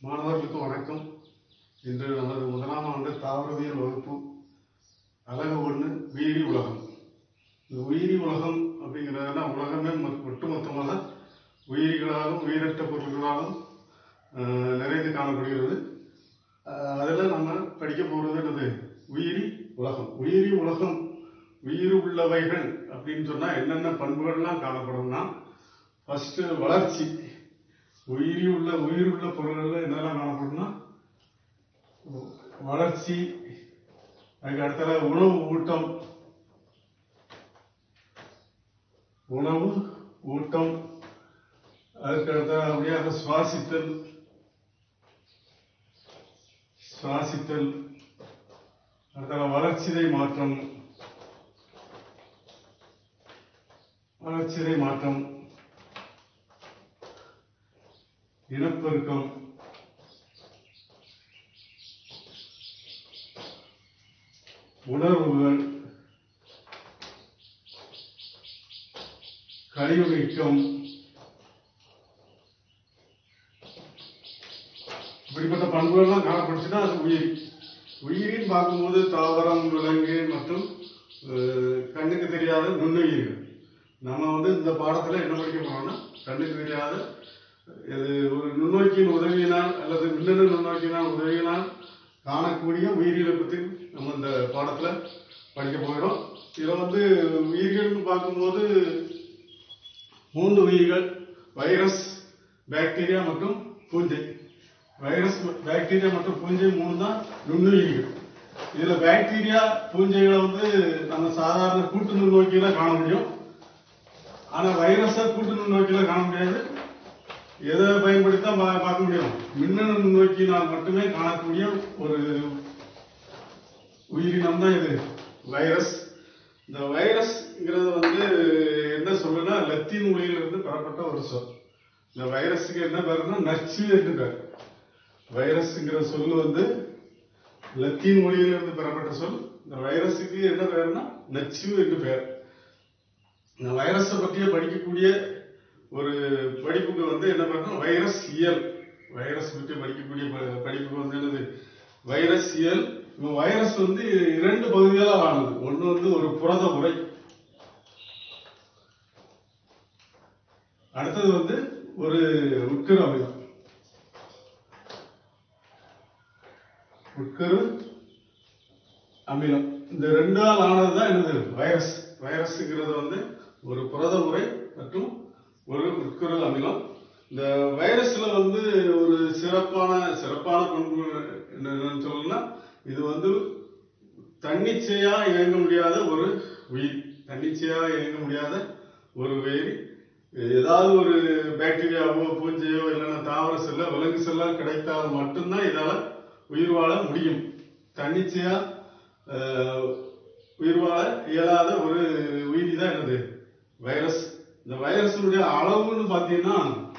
மாணவர்களுக்கு வணக்கம் இன்று நமது முதலாம் ஆண்டு தாவரவியல் வகுப்பு அழகு ஒன்று உயிரி உலகம் இந்த உயிரி உலகம் அப்படிங்கிறதுனா உலகமே மொ- ஒட்டுமொத்தமாக உயிரிகளாலும் உயிரற்ற பொருள்களாலும் ஆஹ், நிறைந்து காணப்படுகிறது ஆஹ், அதில் நம்ம படிக்க போகிறது என்னது உயிரி உலகம் உயிரி உலகம் உயிர் உள்ளவைகள் அப்படின்னு சொன்னால் என்னென்ன பண்புகள்லாம் காணப்படும்னா ஃபர்ஸ்ட் வளர்ச்சி உயிரி உள்ள உயிர் உள்ள பொருள்கள்ல என்னெல்லாம் காணப்படும்னா வளர்ச்சி அதுக்கு அடுத்தது உணவு ஊட்டம் உணவு ஊட்டம் அதுக்கு அடுத்த அப்படியே அதை சுவாசித்தல் சுவாசித்தல் அடுத்த வளர்ச்சிதை மாற்றம் வளர்ச்சிதை மாற்றம் இனப்பெருக்கம் உணர்வுகள் கழிவு நீக்கம் இப்படிப்பட்ட பண்புகள்லாம் காணப்படுச்சுன்னா அது உயிர் உயிரின்னு பார்க்கும்போது தாவரம் விலங்கு மற்றும் அஹ், கண்ணுக்கு தெரியாத நுண்ணுயிர்கள் நம்ம வந்து இந்த பாடத்துல என்ன படிக்க போறோம்னா கண்ணுக்கு தெரியாத இது ஒரு நுண்ணோக்கியின் உதவியினால் அல்லது மின்னணு நுண்ணோக்கியினால் உதவியினால் காணக்கூடிய உயிரியலை பற்றி நம்ம இந்த பாடத்துல படிக்க போகிறோம் இதுல வந்து உயிர்கள்னு பார்க்கும்போது மூன்று உயிர்கள் வைரஸ் பாக்டீரியா மற்றும் பூஞ்சை வைரஸ் பாக்டீரியா மற்றும் பூஞ்சை மூணு தான் நுண்ணுயிர்கள் இதுல பாக்டீரியா பூஞ்சைகளை வந்து நம்ம சாதாரண கூட்டு நுண்ணோக்கியில காண முடியும் ஆனா வைரஸை கூட்டு நுண்ணோக்கியில காண முடியாது எதை பயன்படுத்தி தான் பா- பார்க்க முடியும் மின்னணு நுண்ணோக்கினால் மட்டுமே காணக்கூடிய ஒரு உயிரினம் தான் இது வைரஸ் இந்த வைரஸ்ங்கிறது வந்து என்ன சொல்லுன்னா லத்தீன் மொழியிலிருந்து பெறப்பட்ட ஒரு சொல் இந்த வைரஸுக்கு என்ன பேருன்னா நச்சு என்று பேர் வைரஸ்ங்கிற சொல் வந்து லத்தீன் மொழியிலிருந்து பெறப்பட்ட சொல் இந்த வைரஸுக்கு என்ன பேருன்னா நச்சு என்று பெயர் இந்த வைரஸை பற்றிய படிக்கக்கூடிய ஒரு படிப்புக்கு வந்து என்ன பண்ணணும் வைரஸ் இயல் வைரஸ் பற்றி படிக்கக்கூடிய ப- படிப்புக்கு வந்து என்னது வைரஸ் இயல் இந்த வைரஸ் வந்து இரண்டு பகுதிகளாக ஆனது ஒன்று வந்து ஒரு புரத உரை அடுத்தது வந்து ஒரு உட்கரு அமிலம் உட்கரு அமிலம் இந்த ரெண்டால் ஆனது தான் என்னது வைரஸ் வைரஸ்ங்கிறது வந்து ஒரு புரத உரை மற்றும் ஒரு உட்கரு அமிலம் இந்த வைரஸ்ல வந்து ஒரு சிறப்பான சிறப்பான பண்பு என்னன்னு சொல்லணும்னா இது வந்து தன்னிச்சையா இயங்க முடியாத ஒரு உயிர் தன்னிச்சையா இயங்க முடியாத ஒரு உயிர் ஏதாவது ஒரு பாக்டீரியாவோ பூஞ்சையோ இல்லைன்னா தாவர செல்ல விலங்கு செல்லா கிடைத்தால் மட்டும்தான் இதால உயிர் வாழ முடியும் தன்னிச்சையா ஆஹ், உயிர் வாழ இயலாத ஒரு உயிரி தான் என்னது வைரஸ் இந்த வைரஸினுடைய அளவுன்னு பார்த்தீங்கன்னா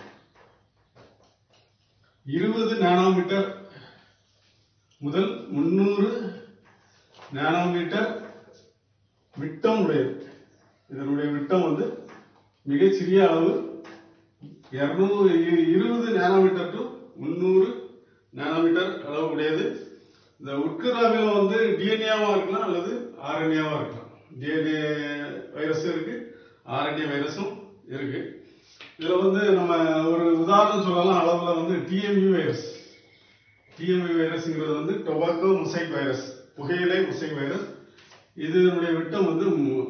இருபது நானோமீட்டர் முதல் முன்னூறு நானோமீட்டர் விட்டம் உடையது இதனுடைய விட்டம் வந்து மிகச்சிறிய அளவு இருநூறு இருபது நானோமீட்டர் டு முந்நூறு நானோமீட்டர் அளவு உடையது இந்த உட்கராவில வந்து டிஎன்ஏவா இருக்கலாம் அல்லது ஆர்என்ஏவா இருக்கலாம் டிஎன்ஏ வைரஸும் இருக்கு ஆர்என்ஏ வைரஸும் இருக்கு இதுல வந்து நம்ம ஒரு உதாரணம் சொல்லலாம் அளவுல வந்து டிஎம்யூ வைரஸ் டிஎம்யூ வைரஸ்ங்கிறது வந்து டொபாக்கோ முசைக் வைரஸ் புகையிலை முசைக் வைரஸ் இதனுடைய விட்டம் வந்து மு-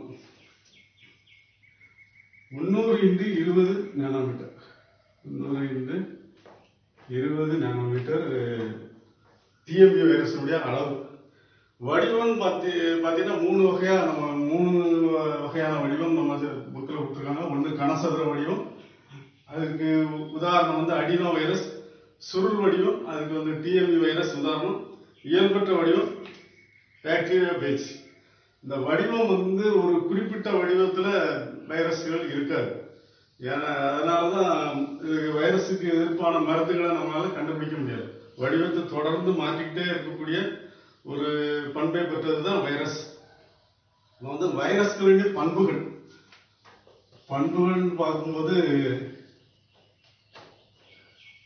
முந்நூறு இன்டு இருபது நானோமீட்டர் முந்நூறு இன்டு இருபது நானோமீட்டர் டிஎம்யூ வைரஸினுடைய அளவு வடிவம் பார்த்து பார்த்தீங்கன்னா மூணு வகையா நம்ம மூணு வகையான வடிவம் நம்ம புக்கில் கொடுத்துருக்காங்க ஒன்று கனசதுர வடிவம் அதுக்கு உதாரணம் வந்து அடினோ வைரஸ் சுருள் வடிவம் அதுக்கு வந்து டிஎம்யூ வைரஸ் உதாரணம் இயல்பற்ற வடிவம் பாக்டீரியா பேஜ் இந்த வடிவம் வந்து ஒரு குறிப்பிட்ட வடிவத்துல வைரஸ்கள் இருக்காது ஏன்னா அதனாலதான் இது வைரஸுக்கு எதிர்ப்பான மருந்துகளை நம்மளால கண்டுபிடிக்க முடியாது வடிவத்தை தொடர்ந்து மாற்றிக்கிட்டே இருக்கக்கூடிய ஒரு பண்பை பெற்றதுதான் வைரஸ் நம்ம வந்து வைரஸ்களின் பண்புகள் பண்புகள்னு பார்க்கும்போது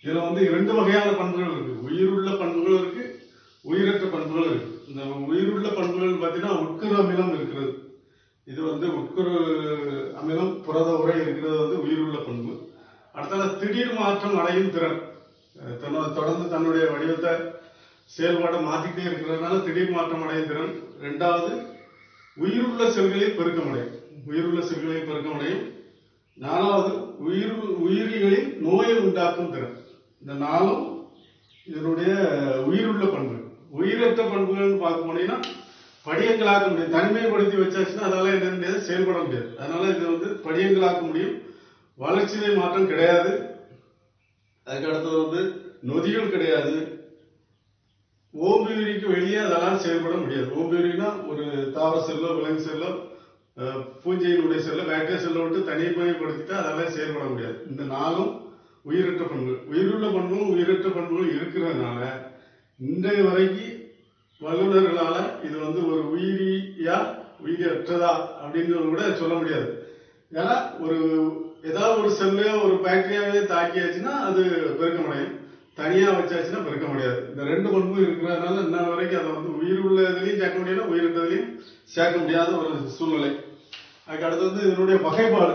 இதுல வந்து இரண்டு வகையான பண்புகள் இருக்கு உயிருள்ள பண்புகள் இருக்கு உயிரற்ற பண்புகள் இருக்கு இந்த உயிருள்ள பண்புகள் பார்த்தீங்கன்னா உட்கரு அமிலம் இருக்கிறது இது வந்து உட்கரு அமிலம் புரத உரை இருக்கிறது வந்து உயிருள்ள பண்பு அடுத்தது திடீர் மாற்றம் அடையும் திறன் அஹ் தன்னோட- தொடர்ந்து தன்னுடைய வடிவத்தை செயல்பாடை மாத்திட்டே இருக்கிறதுனால திடீர் மாற்றம் அடையும் திறன் ரெண்டாவது உயிருள்ள செல்களில் பெருக்கமடையும் உயிருள்ள செல்களில் பெருக்கமடையும் நாலாவது உயிர் உயிரிகளில் நோயை உண்டாக்கும் திறன் இந்த நாலும் இதனுடைய உயிருள்ள பண்பு உயிரற்ற பண்புகள்னு பார்க்க போனீங்கன்னா படியங்களாக்க முடியும் தனிமைப்படுத்தி வச்சாச்சுன்னா அதால என்ன முடியாது செயல்பட முடியாது அதனால இது வந்து படியங்களாக்க முடியும் வளர்ச்சிதை மாற்றம் கிடையாது அதுக்கு அடுத்தது வந்து நொதிகள் கிடையாது ஓம்பியூரிக்கு வெளியே அதெல்லாம் செயல்பட முடியாது ஓம்பியூரினா ஒரு தாவர செல்லோ விலங்கு செல்லோ அஹ், பூஞ்சையினுடைய செல்லோ பாக்டீரியா செல்லை விட்டு தனிமைப்படுத்திட்டா அதெல்லாம் செயல்பட முடியாது இந்த நாளும் உயிரற்ற பண்புகள் உயிருள்ள பண்புகளும் உயிரற்ற பண்புகளும் இருக்கிறதுனால இன்றைய வரைக்கும் வல்லுநர்களால இது வந்து ஒரு உயிரியா உயிரற்றதா அப்படிங்கிறது கூட சொல்ல முடியாது ஏன்னா ஒரு ஏதாவது ஒரு செல்லையோ ஒரு பாக்டீரியாவே தாக்கியாச்சுன்னா அது பெருக்கமடையும் தனியா வச்சாச்சுன்னா பெருக்க முடியாது இந்த ரெண்டு பண்பும் இருக்கிறதுனால இன்ன வரைக்கும் அதை வந்து உயிர் உள்ளதுலையும் சேர்க்க முடியாது உயிரிட்டதுலையும் சேர்க்க முடியாத ஒரு சூழ்நிலை அதுக்கு அடுத்து வந்து இதனுடைய வகைப்பாடு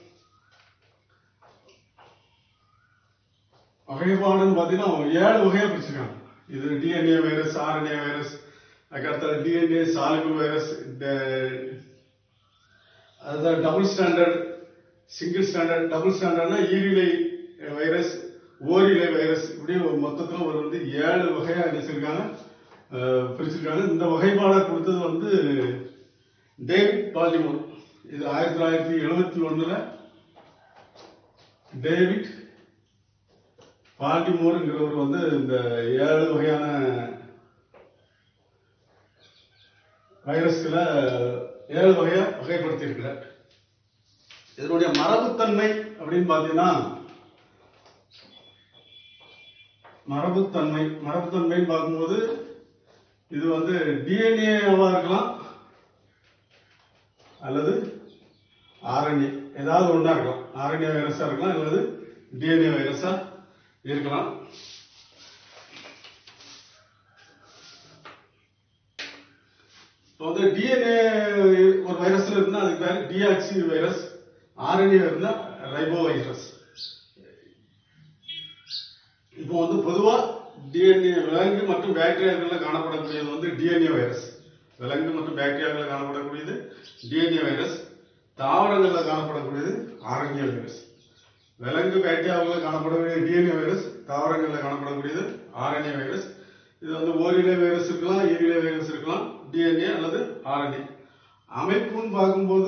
வகைப்பாடுன்னு பார்த்தீங்கன்னா ஏழு வகையா பிரிச்சிருக்காங்க இது டிஎன்ஏ வைரஸ் ஆர்என்ஏ வைரஸ் அதுக்கு அடுத்தது டிஎன்ஏ சாலிபிள் வைரஸ் இந்த அதுதான் double standard single standard double ஸ்டாண்டர்ட்னா ஈரிலை வைரஸ் ஓரிலை வைரஸ் இப்படி ஒரு மொத்தத்துல ஒரு வந்து ஏழு வகையா அடிச்சிருக்காங்க அஹ், பிரிச்சிருக்காங்க இந்த வகைப்பாடை கொடுத்தது வந்து டேவிட் பாலிமோர் இது ஆயிரத்தி தொள்ளாயிரத்தி எழுபத்தி ஒண்ணுல டேவிட் பால்டிமோருங்கிறவர் வந்து இந்த ஏழு வகையான வைரஸ்களை ஏழு வகையா வகைப்படுத்தி இதனுடைய மரபுத்தன்மை அப்படின்னு பாத்தீங்கன்னா மரபுத்தன்மை மரபுத்தன்மைன்னு பார்க்கும்போது இது வந்து டிஎன்ஏவா இருக்கலாம் அல்லது ஆர்என்ஏ ஏதாவது ஒன்றா இருக்கலாம் ஆர்என்ஏ வைரஸா இருக்கலாம் அல்லது டிஎன்ஏ வைரஸா இருக்கலாம் இப்போ வந்து டிஎன்ஏ ஒரு வைரஸ்ல இருந்தா அதுக்கு பேர் டிஆக்சி வைரஸ் ஆர்என்ஏ இருந்தா ரைபோ வைரஸ் இப்போ வந்து பொதுவா டிஎன்ஏ விலங்கு மற்றும் பாக்டீரியாக்கள்ல காணப்படக்கூடியது வந்து டிஎன்ஏ வைரஸ் விலங்கு மற்றும் பாக்டீரியாக்கள்ல காணப்படக்கூடியது டிஎன்ஏ வைரஸ் தாவரங்கள்ல காணப்படக்கூடியது ஆர்என்ஏ வைரஸ் விலங்கு பாக்டீரியாவில் காணப்படக்கூடிய டிஎன்ஏ வைரஸ் தாவரங்கள்ல காணப்படக்கூடியது ஆர்என்ஏ வைரஸ் இது வந்து ஓரிலை வைரஸ் இருக்கலாம் ஈரிலை வைரஸ் இருக்கலாம் டிஎன்ஏ அல்லது ஆர்என்ஏ அமைப்புன்னு பார்க்கும்போது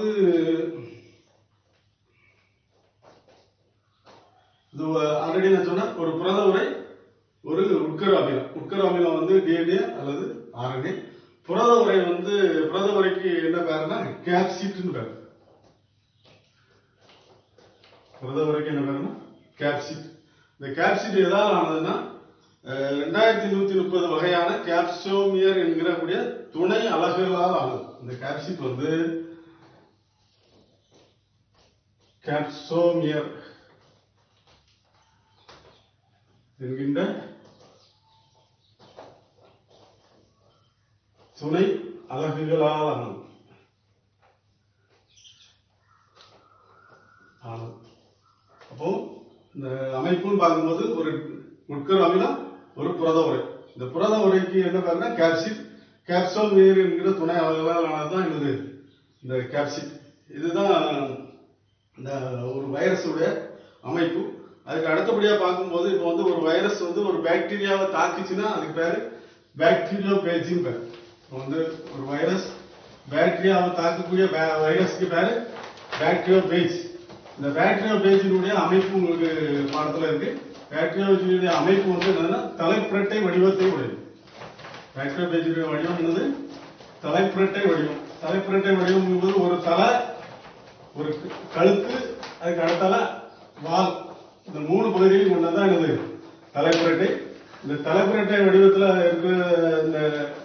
இது ஆல்ரெடி நான் சொன்னேன் ஒரு புரத உரை ஒரு உட்கரு அமிலம் உட்கரு அமிலம் வந்து டிஎன்ஏ அல்லது ஆர்என்ஏ புரத உரை வந்து புரத உரைக்கு என்ன பேருன்னா கேப்சிட்னு பேர் புரத உரைக்கு என்ன பேருன்னா கேப்சிட் இந்த கேப்சிட் எதாவது ஆனதுன்னா அஹ், ரெண்டாயிரத்தி நூத்தி முப்பது வகையான கேப்சோமியர் என்கிற கூடிய துணை அலகுகளால் ஆனது இந்த கேப்சிட் வந்து கேப்சோமியர் என்கின்ற துணை அலகுகளால் ஆனது ஆனது அப்போ இந்த அமைப்புன்னு பார்க்கும்போது ஒரு உட்கரு அமிலம் ஒரு புரத உரை இந்த புரத உரைக்கு என்ன பேருன்னா கேப்சிட் கேப்சோமியர் என்கிற துணை அலகுகளால் ஆனதுதான் இது இந்த கேப்சிட் இதுதான் இந்த ஒரு வைரஸுடைய அமைப்பு அதுக்கு அடுத்தபடியா பார்க்கும்போது இப்போ வந்து ஒரு வைரஸ் வந்து ஒரு பாக்டீரியாவை தாக்கிச்சுன்னா அதுக்கு பேரு பாக்டீரியோ பேஜிங் பேர் இப்போ வந்து ஒரு வைரஸ் பாக்டீரியாவை தாக்கக்கூடிய பா- வைரஸ்க்கு பேரு பாக்டீரியோ பேஜ் இந்த பாக்டீரியோ பேஜினுடைய அமைப்பு உங்களுக்கு பாடத்துல இருக்கு பாக்டீரியோ பேஜினுடைய அமைப்பு வந்து என்னன்னா தலைப்பிரட்டை வடிவத்தை உடையது பாக்டீரியோ பேஜினுடைய வடிவம் என்னது தலைப்பிரட்டை வடிவம் தலைப்பிரட்டை வடிவம் என்பது ஒரு தலை ஒரு க- கழுத்து அதுக்கு அடுத்தால வால் இந்த மூணு பகுதியும் கொண்டதான் என்னது தலைப்புரட்டை இந்த தலைப்புரட்டை வடிவத்துல இருக்கிற இந்த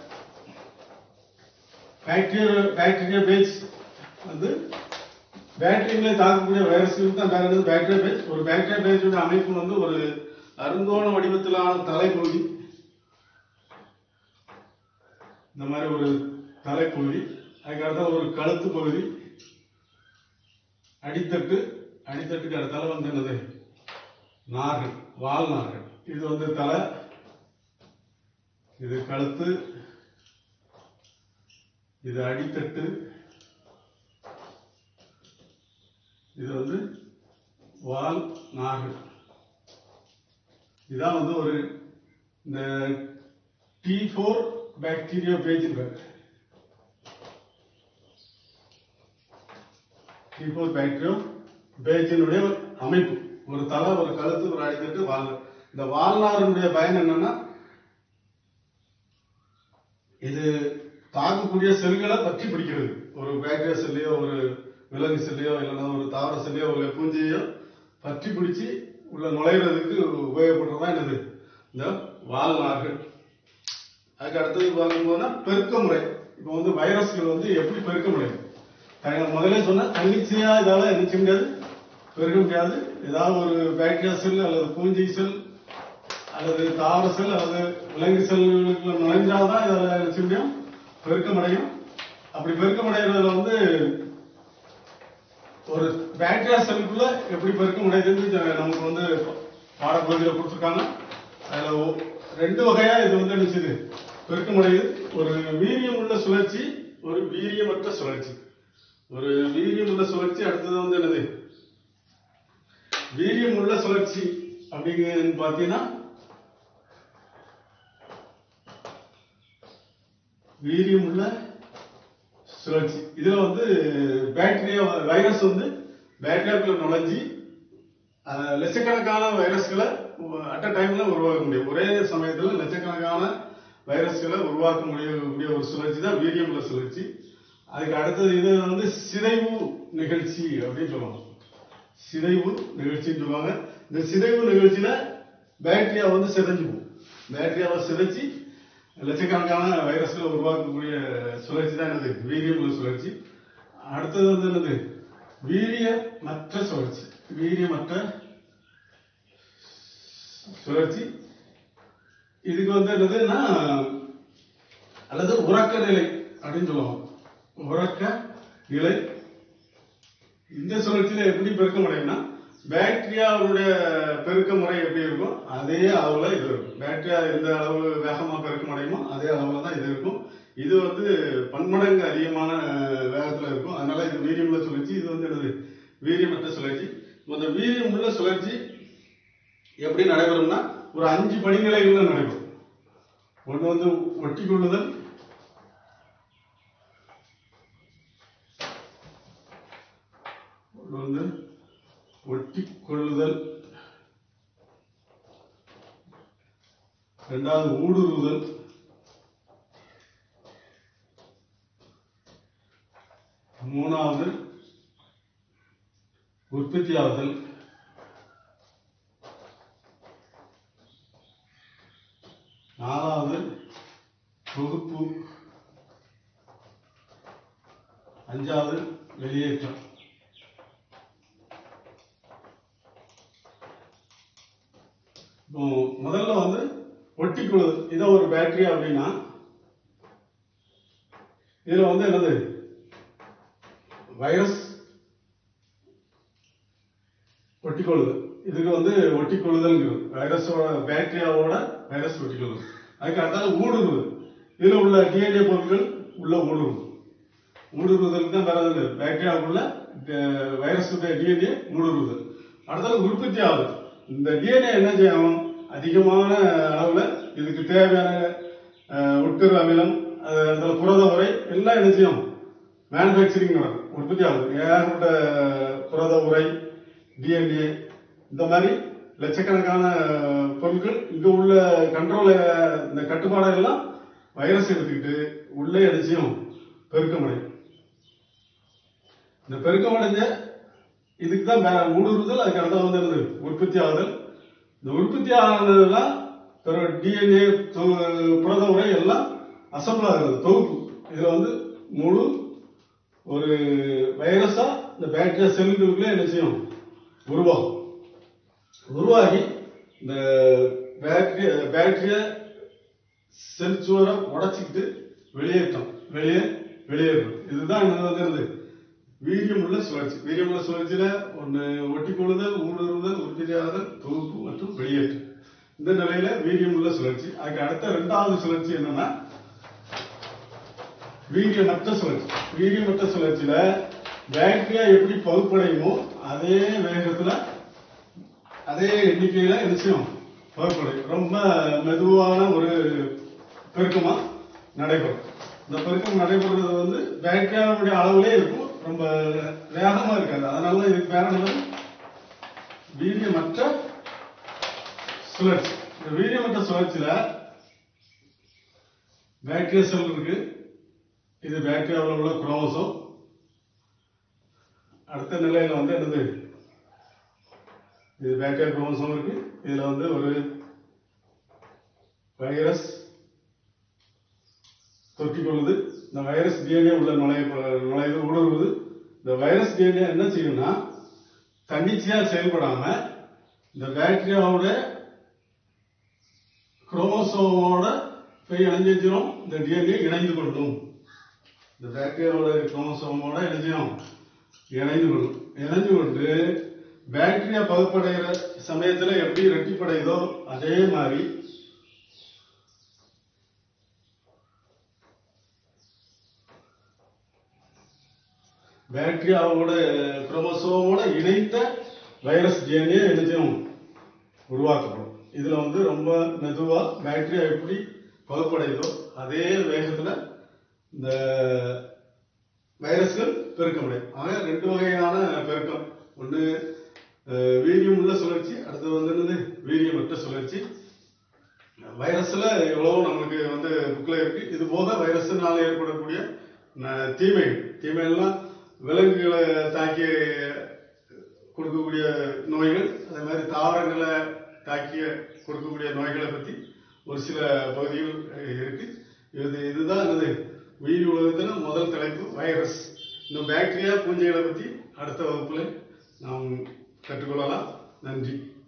பாக்டீரியா பாக்டீரியா பேஜ் வந்து பாக்டீரியாவை தாக்கக்கூடிய வைரஸ்களுக்கு தான் பேர் என்னது பாக்டீரியா பேஜ் ஒரு பாக்டீரியா பேஜோட அமைப்பு வந்து ஒரு அருங்கோண வடிவத்திலான தலைப்பகுதி இந்த மாதிரி ஒரு தலைப்பகுதி அதுக்கு அடுத்தால ஒரு கழுத்து பகுதி அடித்தட்டு அடித்தட்டுக்கு அடுத்தால வந்து என்னது நார்கள் வால் நார்கள் இது வந்து தலை இது கழுத்து இது அடித்தட்டு இது வந்து வால் நார்கள் இதான் வந்து ஒரு இந்த T four bacteria phage T four bacteria பேஜினுடைய அமைப்பு ஒரு தலை ஒரு கழுத்து ஒரு அடித்தட்டு வால் இந்த வாழ்நாருடைய பயன் என்னன்னா இது தாக்கக்கூடிய செல்களை பற்றி பிடிக்கிறது ஒரு பாக்டீரியா செல்லையோ ஒரு விலங்கு செல்லையோ இல்லைன்னா ஒரு தாவர செல்லையோ ஒரு பூஞ்சையோ பற்றி பிடிச்சி உள்ள நுழையிறதுக்கு உபயோகப்படுறதா என்னது இந்த வாழ்நார்கள் அதுக்கு அடுத்தது பார்க்கும்போதுனா பெருக்க முறை இப்போ வந்து வைரஸ்கள் வந்து எப்படி பெருக்க முடியும் த- முதல்ல சொன்ன தன்னிச்சையா இதால என்ன செய்ய முடியாது பெருக்க முடியாது ஏதாவது ஒரு பாக்டீரியா செல் அல்லது பூஞ்சை செல் அல்லது தாவர செல் அல்லது விலங்கு செல்களுக்குள்ள நுழைஞ்சாதான் இதில் என்ன செய்ய முடியும் பெருக்கமடையும் அப்படி பெருக்கமடைகிறதுல வந்து ஒரு பாக்டீரியா செல்லுக்குள்ள எப்படி பெருக்கமடையுதுன்னு ஜ- நமக்கு வந்து பாடப்பகுதியில் கொடுத்துருக்காங்க அதுல ஒ- ரெண்டு வகையா இது வந்து என்ன செய்யுது பெருக்கமடையுது ஒரு வீரியம் உள்ள சுழற்சி ஒரு வீரியமற்ற சுழற்சி ஒரு வீரியம் உள்ள சுழற்சி அடுத்தது வந்து என்னது வீரியம் உள்ள சுழற்சி அப்படிங்கிறது பாத்தீங்கன்னா வீரியம் உள்ள சுழற்சி இதுல வந்து பாக்டீரியா வைரஸ் வந்து பாக்டீரியாக்குள்ள நுழைஞ்சி அஹ், லட்சக்கணக்கான வைரஸ்களை அட் அ டைம்ல உருவாக்க முடியும் ஒரே சமயத்துல லட்சக்கணக்கான வைரஸ்களை உருவாக்க முடியக்கூடிய ஒரு சுழற்சி தான் வீரியம் உள்ள சுழற்சி அதுக்கு அடுத்தது இது வந்து சிதைவு நிகழ்ச்சி அப்படின்னு சொல்லுவாங்க சிதைவு நிகழ்ச்சின்னு சொல்லுவாங்க இந்த சிதைவு நிகழ்ச்சியில பாக்டீரியா வந்து சிதைஞ்சு போகும் பாக்டீரியாவை சிதைச்சு லட்சக்கணக்கான வைரஸ்களை உருவாக்கக்கூடிய சுழற்சி தான் என்னது வீரியமுள்ள சுழற்சி அடுத்தது வந்து என்னது வீரியமற்ற சுழற்சி வீரியமற்ற சுழற்சி இதுக்கு வந்து என்னதுன்னா அல்லது உறக்க நிலை அப்படின்னு சொல்லுவாங்க உறக்க நிலை இந்த சுழற்சியில எப்படி பெருக்கம் அடையும்னா பாக்டீரியாவுடைய பெருக்க முறை எப்படி இருக்கும் அதே அளவுல இது இருக்கும் பாக்டீரியா எந்த அளவு வேகமா பெருக்கம் அடையுமோ அதே அளவுல தான் இது இருக்கும் இது வந்து பன்மடங்கு அதிகமான அஹ், வேகத்துல இருக்கும் அதனால இது வீரியமுள்ள சுழற்சி இது வந்து என்னது வீரியமற்ற சுழற்சி இந்த வீரியமுள்ள சுழற்சி எப்படி நடைபெறும்னா ஒரு அஞ்சு படிநிலைகள்ல நடைபெறும் ஒண்ணு வந்து ஒட்டி கொள்ளுதல் ஒண்ணு வந்து ஒட்டி கொள்ளுதல் இரண்டாவது ஊடுருவுதல் மூணாவது உற்பத்தியாகுதல் நாலாவது தொகுப்பு அஞ்சாவது வெளியேற்றம் இப்போ முதல்ல வந்து ஒட்டிக்குழுது இதை ஒரு பேட்டரி அப்படின்னா இதுல வந்து என்னது வைரஸ் ஒட்டிக்கொள்ளுது இதுக்கு வந்து ஒட்டிக்கொள்ளுதல்ங்கிறது வைரஸோட பாக்டீரியாவோட வைரஸ் ஒட்டிக்கொள்ளுது அதுக்கு அடுத்தால ஊடுருவது இதுல உள்ள டிஎன்ஏ பொருட்கள் உள்ள ஊடுருவும் ஊடுருவதற்கு தான் வராது பாக்டீரியாவுக்குள்ள வைரஸுடைய டிஎன்ஏ ஊடுருவுதல் அடுத்தது உற்பத்தி ஆகுது இந்த டிஎன்ஏ என்ன செய்யணும் அதிகமான அளவுல இதுக்கு தேவையான அஹ், உட்கரு அமிலம் அது அந்த புரத உரை எல்லாம் என்ன செய்யும் மேனுஃபேக்சரிங் நடக்கும் உற்பத்தி ஆகுது ஏகப்பட்ட புரத உரை டிஎன்ஏ இந்த மாதிரி லட்சக்கணக்கான பொருட்கள் இங்க உள்ள கண்ட்ரோல் இந்த கட்டுப்பாடை எல்லாம் வைரஸ் எடுத்துக்கிட்டு உள்ளே அடிச்சியும் பெருக்கமடையும் இந்த பெருக்கமடைஞ்ச இதுக்கு தான் வே- ஊடுருவுதல் அதுக்கு அடுத்த வந்து என்னது உற்பத்தி ஆகுதல் இந்த உற்பத்தி ஆனதுதான் டிஎன்ஏ புரத உரை எல்லாம் அசம்பிள் ஆகுது தொகுப்பு இதுல வந்து முழு ஒரு வைரஸா இந்த பாக்டீரியா செல்களுக்குள்ளே என்ன செய்யும் உருவாகும் உருவாகி இந்த பேக்டீரியா பேக்டீரியா செல் சுவரை உடைச்சிக்கிட்டு வெளியேற்றம் வெளியே வெளியேறும் இதுதான் என்ன வந்துருது வீரியமுள்ள சுழற்சி வீரியமுள்ள சுழற்சியில ஒன்று ஒட்டி கொள்ளுதல் ஊடுருவுதல் உறுதியாதல் தொகுப்பு மற்றும் வெளியேற்றம் இந்த நிலையில வீரியமுள்ள சுழற்சி அதுக்கு அடுத்த ரெண்டாவது சுழற்சி என்னன்னா வீரியமற்ற சுழற்சி வீரியமற்ற சுழற்சியில பாக்டீரியா எப்படி பகுப்படையுமோ அதே வேகத்துல அதே எண்ணிக்கையில என்ன செய்யும் பகுப்படையும் ரொம்ப மெதுவான ஒரு பெருக்கமா நடைபெறும் இந்த பெருக்கம் நடைபெறுறது வந்து பாக்டீரியாவுடைய அளவுலே இருக்கும் ரொம்ப வேகமா இருக்காது அதனால தான் இதுக்கு பேர் என்னது வீரியமற்ற சுழற்சி இந்த வீரியமற்ற சுழற்சியில பாக்டீரியா செல் இருக்கு இது பாக்டீரியாவில் உள்ள குரோமோசோம் அடுத்த நிலையில வந்து என்னது இது பாக்டீரியா குரோமோசோம் இருக்கு இதுல வந்து ஒரு வைரஸ் தொற்றிக் கொள்ளுது இந்த வைரஸ் டிஎன்ஏ உள்ள நுழைய நுழைவு ஊடுருவுது இந்த வைரஸ் டிஎன்ஏ என்ன செய்யும்னா தன்னிச்சையா செயல்படாம இந்த பாக்டீரியாவோட குரோமோசோமோட போய் இணைஞ்சிரும் இந்த டிஎன்ஏ இணைந்து கொள்ளும் இந்த பாக்டீரியாவோட குரோமோசோமோட இணைஞ்சிரும் இணைந்து கொள்ளும் இணைஞ்சு கொண்டு பாக்டீரியா பகுப்படைகிற சமயத்துல எப்படி ரெட்டிப்படையுதோ அதே மாதிரி பாக்டீரியாவோட குரோமோசோமோட இணைந்த வைரஸ் டிஎன்ஏ என்ன செய்யும் உருவாக்கப்படும் இதுல வந்து ரொம்ப மெதுவா பாக்டீரியா எப்படி பகுப்படையுதோ அதே வேகத்துல இந்த வைரஸ்கள் பெருக்கமடையும் ஆக ரெண்டு வகையான பெருக்கம் ஒன்று வீரியம் உள்ள சுழற்சி அடுத்தது வந்து என்னது வீரியமற்ற சுழற்சி வைரஸ்ல எவ்வளவோ நம்மளுக்கு வந்து புக்ல இருக்கு இது போக வைரஸ்னால ஏற்படக்கூடிய ந- தீமைகள் தீமைகள்லாம் விலங்குகளை தாக்கி கொடுக்கக்கூடிய நோய்கள் அதே மாதிரி தாவரங்களை தாக்கிய கொடுக்கக்கூடிய நோய்களை பத்தி ஒரு சில பகுதிகள் அஹ், இருக்கு இது இதுதான் என்னது உயிர் உலகத்துல முதல் தலைப்பு வைரஸ் இந்த பாக்டீரியா பூஞ்சைகளை பத்தி அடுத்த வகுப்புல நாம் கற்றுக்கொள்ளலாம் நன்றி